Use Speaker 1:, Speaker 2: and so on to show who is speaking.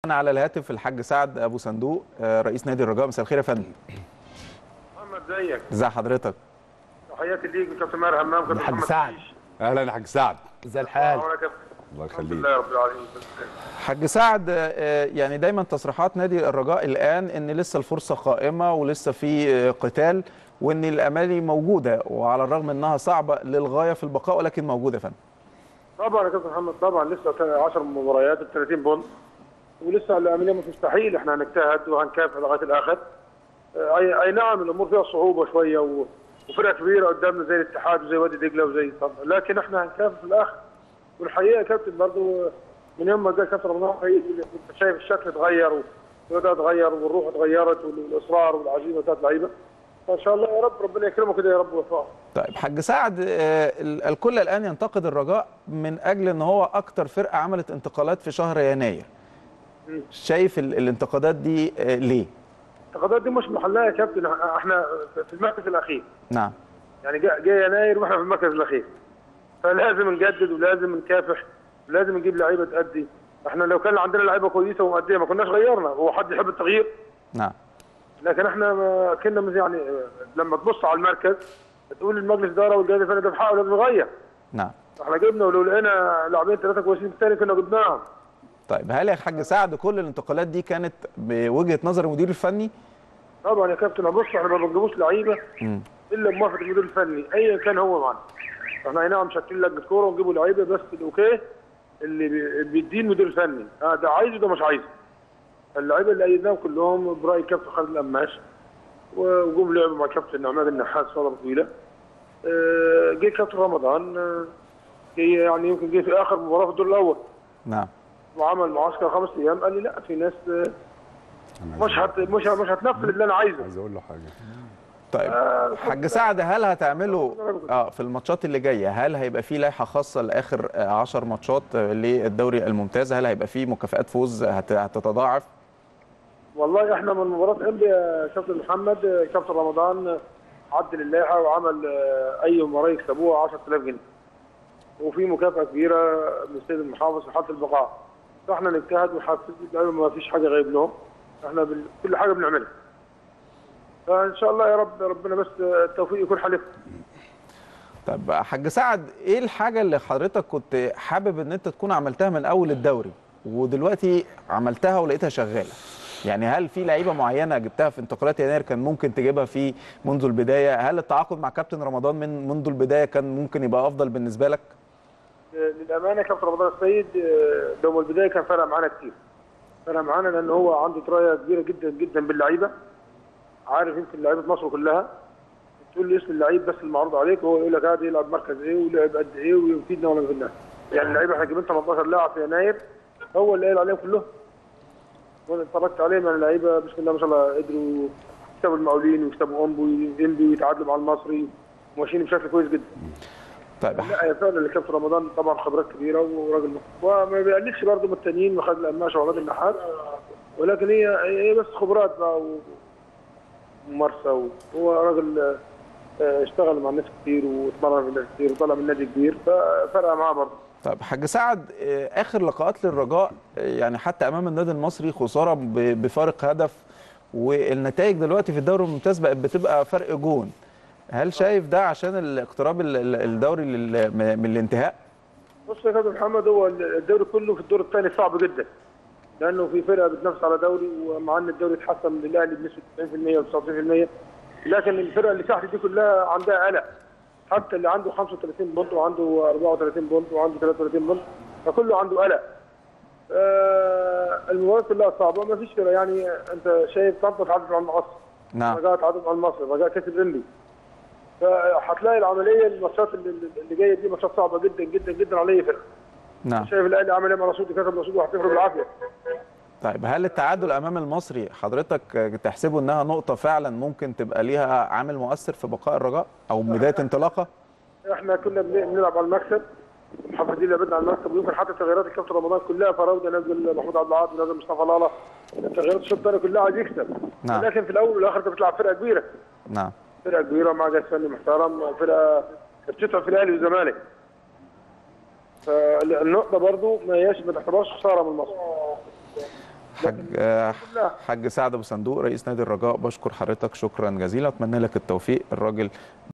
Speaker 1: أنا على الهاتف الحاج سعد ابو صندوق آه، رئيس نادي الرجاء مساء الخير يا فندم
Speaker 2: محمد زيك
Speaker 1: ازي حضرتك
Speaker 2: تحياتي ليك كابتن ماهر همام كابتن
Speaker 3: الحاج
Speaker 2: محمد
Speaker 3: سعد.
Speaker 2: حشيش.
Speaker 3: اهلا يا حاج سعد ازي الحال
Speaker 2: وأنا كابتن.
Speaker 3: الله
Speaker 2: الحمد
Speaker 3: يخليك
Speaker 2: لله رب العالمين
Speaker 1: حاج سعد آه، يعني دايما تصريحات نادي الرجاء الان ان لسه الفرصه قائمه ولسه في آه، قتال وان الامالي موجوده وعلى الرغم انها صعبه للغايه في البقاء ولكن موجوده يا فندم
Speaker 2: طبعا يا كابتن محمد طبعا لسه 10 مباريات ب 30 بونت ولسه العمليه مش مستحيل احنا هنجتهد وهنكافح لغايه الاخر آه، اي اي نعم الامور فيها صعوبه شويه و... وفرقه كبيره قدامنا زي الاتحاد وزي وادي دجله وزي طب لكن احنا هنكافح في الاخر والحقيقه يا كابتن برضو من يوم ما جه كابتن رمضان حقيقي انت شايف الشكل اتغير والاداء اتغير والروح اتغيرت والاصرار والعزيمه بتاعت اللعيبه فان شاء الله يا رب ربنا يكرمه كده يا رب ويوفقه
Speaker 1: طيب حاج سعد آه، ال- الكل الان ينتقد الرجاء من اجل ان هو اكتر فرقه عملت انتقالات في شهر يناير
Speaker 2: مم.
Speaker 1: شايف ال- الانتقادات دي آه، ليه
Speaker 2: التقاضات دي مش محلها يا كابتن احنا في المركز الاخير
Speaker 1: نعم
Speaker 2: يعني جاء جاء يناير واحنا في المركز الاخير فلازم نجدد ولازم نكافح ولازم نجيب لعيبه تأدي احنا لو كان عندنا لعيبه كويسه ومؤديه ما كناش غيرنا هو حد يحب التغيير
Speaker 1: نعم
Speaker 2: لكن احنا ما كنا مز- يعني لما تبص على المركز تقول المجلس الاداره والجهاز الفني ده بحقه لازم يغير
Speaker 1: نعم
Speaker 2: احنا جبنا ولو لقينا لاعبين ثلاثه كويسين في الثاني كنا جبناهم
Speaker 1: طيب هل يا حاج سعد كل الانتقالات دي كانت بوجهه نظر المدير الفني
Speaker 2: طبعا يا كابتن بص احنا ما بنجيبوش لعيبه
Speaker 1: مم.
Speaker 2: الا بموافقه المدير الفني ايا كان هو معانا احنا اي نعم شكلين لجنه كوره ونجيبوا لعيبه بس الاوكي اللي بي- بيديه المدير الفني اه ده عايزه ده مش عايزه اللعيبه اللي ايدناهم كلهم براي كابتن خالد القماش و- وجم لعبوا مع كابتن عماد النحاس فتره طويله آه، جه كابتن رمضان آه، جه يعني يمكن جه في اخر مباراه في الدور الاول
Speaker 1: نعم
Speaker 2: وعمل معسكر خمس ايام قال لي لا في ناس آه، مش هت مش مش هتنفذ اللي انا عايزه
Speaker 3: عايز اقول له حاجه
Speaker 1: طيب حاج سعد هل هتعملوا اه في الماتشات اللي جايه هل هيبقى في لائحه خاصه لاخر 10 ماتشات آه، للدوري الممتاز هل هيبقى في مكافآت فوز هت- هتتضاعف
Speaker 2: والله احنا من مباراه انبي يا كابتن محمد آه، كابتن رمضان آه، عدل اللائحه وعمل آه، اي مباراه يكسبوها 10000 جنيه وفي مكافاه كبيره من السيد المحافظ في حاله البقاء فاحنا نجتهد ونحفز اللعيبه ما فيش حاجه غايب لهم احنا بال... كل حاجه بنعملها فان شاء الله يا رب ربنا بس آه، التوفيق يكون حليف
Speaker 1: طب حاج سعد ايه الحاجه اللي حضرتك كنت حابب ان انت تكون عملتها من اول الدوري ودلوقتي عملتها ولقيتها شغاله يعني هل في لعيبه معينه جبتها في انتقالات يناير كان ممكن تجيبها في منذ البدايه هل التعاقد مع كابتن رمضان من منذ البدايه كان ممكن يبقى افضل بالنسبه لك
Speaker 2: للامانه كابتن رمضان السيد آه، ده من البدايه كان فرق معانا كتير فرق معانا لان هو عنده درايه كبيره جدا جدا باللعيبه عارف يمكن لعيبه مصر كلها تقول لي اسم اللعيب بس المعروض عليك وهو يقول لك هذا يلعب مركز ايه ولعب قد ايه ويفيدنا ولا ما يفيدناش يعني اللعيبه احنا جايبين 18 لاعب في يناير هو اللي قال عليهم كلهم وانا اتفرجت عليهم يعني اللعيبه بسم الله ما شاء الله قدروا يكسبوا المقاولين ويكسبوا امبو وينبي ويتعادلوا مع المصري وماشيين بشكل كويس جدا
Speaker 1: طيب
Speaker 2: لا يا فعلا اللي كابتن رمضان طبعا خبرات كبيره وراجل محترم. وما بيقللش برضه من التانيين وخد القماش وعماد النحاس ولكن هي هي بس خبرات بقى و- وممارسه وهو راجل آه، اشتغل مع ناس كتير واتمرن مع ناس كتير وطلع من نادي كبير ففرق معاه برضه
Speaker 1: طيب حاج سعد آه، اخر لقاءات للرجاء آه، يعني حتى امام النادي المصري خساره ب- بفارق هدف والنتائج دلوقتي في الدوري الممتاز بقت بتبقى فرق جون هل شايف ده عشان الاقتراب ال- ال- الدوري لل- من من الانتهاء
Speaker 2: بص يا كابتن محمد هو الدوري كله في الدور الثاني صعب جدا لانه في فرقه بتنافس على دوري ومع ان الدوري اتحسن من الاهلي بنسبه 90% و 99% لكن الفرقه اللي تحت دي كلها عندها قلق حتى اللي عنده 35 بونت وعنده 34 بونت وعنده 33 بونت فكله عنده قلق آه المباريات كلها صعبه ما فيش فرقه يعني انت شايف طنطا تعادلت مع المقص
Speaker 1: نعم
Speaker 2: رجاء تعادل مع المصري رجاء كسب انبي فهتلاقي العمليه الماتشات اللي, اللي جايه دي ماتشات صعبه جدا جدا جدا على اي فرقه
Speaker 1: نعم
Speaker 2: شايف الاهلي عمل ايه مع رصود كسب رصود 1-0 بالعافيه
Speaker 1: طيب هل التعادل امام المصري حضرتك آه، تحسبه انها نقطه فعلا ممكن تبقى ليها عامل مؤثر في بقاء الرجاء او بدايه انطلاقه
Speaker 2: احنا كنا بن- بنلعب على المكسب محافظين لعبنا على المكسب ويمكن حتى تغييرات الكابتن رمضان كلها فراوده نزل محمود عبد العاطي نزل مصطفى لالا تغييرات الشوط الثاني كلها عايز يكسب
Speaker 1: نعم.
Speaker 2: لكن في الاول والاخر انت بتلعب فرقه كبيره
Speaker 1: نعم
Speaker 2: فرقه كبيره مع جهاز فني محترم فرقه بتدفع في الاهلي والزمالك فالنقطه برضو ما هياش ما تعتبرش خساره من مصر
Speaker 1: حاج آه،
Speaker 2: لله.
Speaker 1: حاج سعد ابو صندوق رئيس نادي الرجاء بشكر حضرتك شكرا جزيلا اتمنى لك التوفيق الراجل